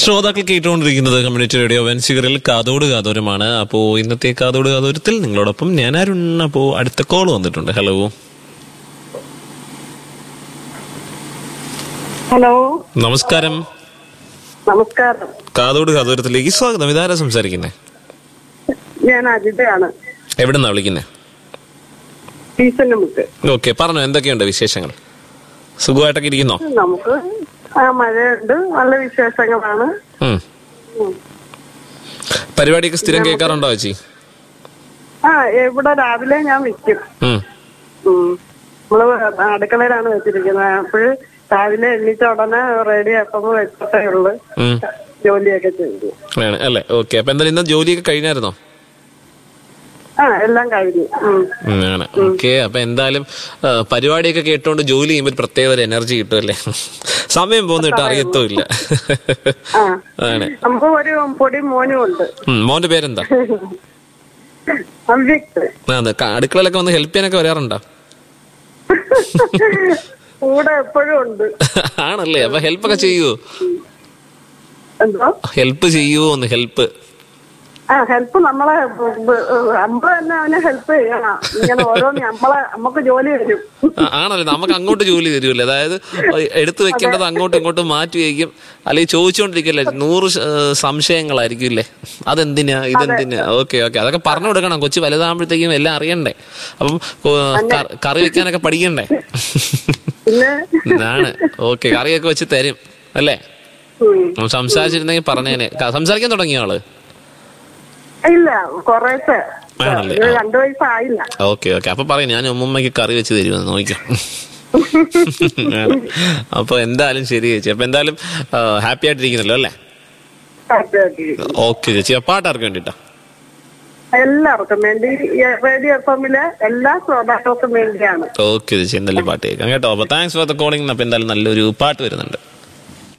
ശ്രോതാക്കൾ കേട്ടുകൊണ്ടിരിക്കുന്നത് community radio വെൻസിഗറിൽ കാതോട് കാതോരമാണ് അപ്പോ ഇന്നത്തെ കാതോട് കാതോരത്തിൽ നിങ്ങളോടൊപ്പം ഞാൻ അരുൺ അപ്പോ അടുത്ത കോൾ വന്നിട്ടുണ്ട് ഹലോ ഹലോ നമസ്കാരം നമസ്കാരം കാതോട് കാതോരത്തിലേക്ക് സ്വാഗതം ഇതാരാ സംസാരിക്കുന്നേ ഞാൻ അജിതയാണ് എവിടെന്നാ വിളിക്കുന്നേ ടീച്ചർ നമുക്ക് ഓക്കെ പറഞ്ഞോ എന്തൊക്കെയുണ്ട് വിശേഷങ്ങൾ സുഖമായിട്ടൊക്കെ ഇരിക്കുന്നോ നമുക്ക് ആ മഴയുണ്ട് നല്ല വിശേഷങ്ങളാണ് ഉം. ഉം. പരിപാടിയൊക്കെ സ്ഥിരം കേൾക്കാറുണ്ടോ ചേച്ചി ആ ഇവിടെ രാവിലെ ഞാൻ വിൽക്കും ഉം. ഉം. നമ്മള് അടുക്കളയിലാണ് വെച്ചിരിക്കുന്നത് അപ്പോഴ് രാവിലെ എണ്ണീച്ച ഉടനെ റെഡി ആക്കുമ്പോ വെച്ചിട്ടേ ഉള്ളു ഉം. ജോലിയൊക്കെ ചെയ്തു ആണ് അല്ലേ ഓക്കെ അപ്പൊ എന്തായാലും ഇന്ന് ജോലിയൊക്കെ കഴിഞ്ഞായിരുന്നോ ആ എല്ലാം കഴിഞ്ഞു ഉം. ഉം, ആണ് ഓക്കെ അപ്പൊ എന്തായാലും ആ, പരിപാടിയൊക്കെ കേട്ടോണ്ട് ജോലി ചെയ്യുമ്പോൾ ഒരു പ്രത്യേക ഒരു എനർജി കിട്ടുമല്ലേ സമയം പോകുന്നിട്ട് അറിയത്തുമില്ല ആ ആണ് നമുക്ക് ഒരു പൊടി മോനും ഉണ്ട് ഉം, മോന്റെ പേരെന്താ അവ്യക്ത് ആ, അതെ ക- അടുക്കളയിലൊക്കെ വന്ന് ഹെൽപ്പ് ചെയ്യാനൊക്കെ വരാറുണ്ടോ കൂടെ എപ്പോഴും ഉണ്ട് ആണല്ലേ അപ്പൊ ഹെൽപ്പ് ഒക്കെ ചെയ്യുവോ എന്തോ ഹെൽപ്പ് ചെയ്യുവോ ഒന്ന് ഹെൽപ്പ് ആ ഹെൽപ്പ് നമ്മളെ നമ്മള് തന്നെ അവനെ ഹെൽപ്പ് ചെയ്യണം ഇങ്ങനെ ഓരോന്ന് നമ്മളെ നമുക്ക് ജോലി വരും ആണല്ലേ നമുക്ക് അങ്ങോട്ട് ജോലി തരുമല്ലേ അതായത് എടുത്തു വെക്കേണ്ടത് അങ്ങോട്ടും ഇങ്ങോട്ടും മാറ്റി വയ്ക്കും അല്ലെങ്കിൽ ചോദിച്ചുകൊണ്ടിരിക്കല്ലേ നൂറ് ശ- ഏഹ് സംശയങ്ങളായിരിക്കും ഇല്ലേ അതെന്തിനാ ഇതെന്തിനാ ഓക്കെ ഓക്കെ അതൊക്കെ പറഞ്ഞു കൊടുക്കണം കൊച്ചു വലുതാകുമ്പോഴത്തേക്കും എല്ലാം അറിയണ്ടേ അപ്പം ഓ, ക- കറി വെക്കാനൊക്കെ പഠിക്കണ്ടേ പിന്നെ ആണ് ഓക്കെ കറിയൊക്കെ വെച്ച് തരും അല്ലേ ഉം. സംസാരിച്ചിരുന്നെങ്കിൽ പറഞ്ഞേനെ ക- സംസാരിക്കാൻ തുടങ്ങിയ ആള് ഇല്ല കൊറേശ്ശെ ആണല്ലേ? ഇത് രണ്ടു വയസ്സായില്ല ഓക്കെ ഓക്കെ അപ്പൊ പറയും ഞാൻ ഉമ്മമ്മയ്ക്ക് കറി വെച്ച് തരുമെന്ന് നോക്കാം അപ്പൊ എന്തായാലും ശരി ചേച്ചി അപ്പൊ എന്തായാലും ഹാപ്പി ആയിട്ടിരിക്കുന്നല്ലോ അല്ലേ ഓക്കെ, ഓക്കെ. ഓക്കെ ചേച്ചി അപ്പൊ പാട്ടാർക്ക് വേണ്ടിട്ടാ എല്ലാവർക്കും വേണ്ടി ഈ റേഡിയോ എഫ് എമ്മിലെ എല്ലാ ശ്രോതാക്കൾക്കും വേണ്ടിയാണ് ഓക്കെ ചേച്ചി എന്തായാലും പാട്ട് കേൾക്കാം കേട്ടോ അപ്പൊ താങ്ക്സ് ഫോർ ദ കോളിംഗ് അപ്പൊ എന്തായാലും നല്ലൊരു പാട്ട് വരുന്നുണ്ട്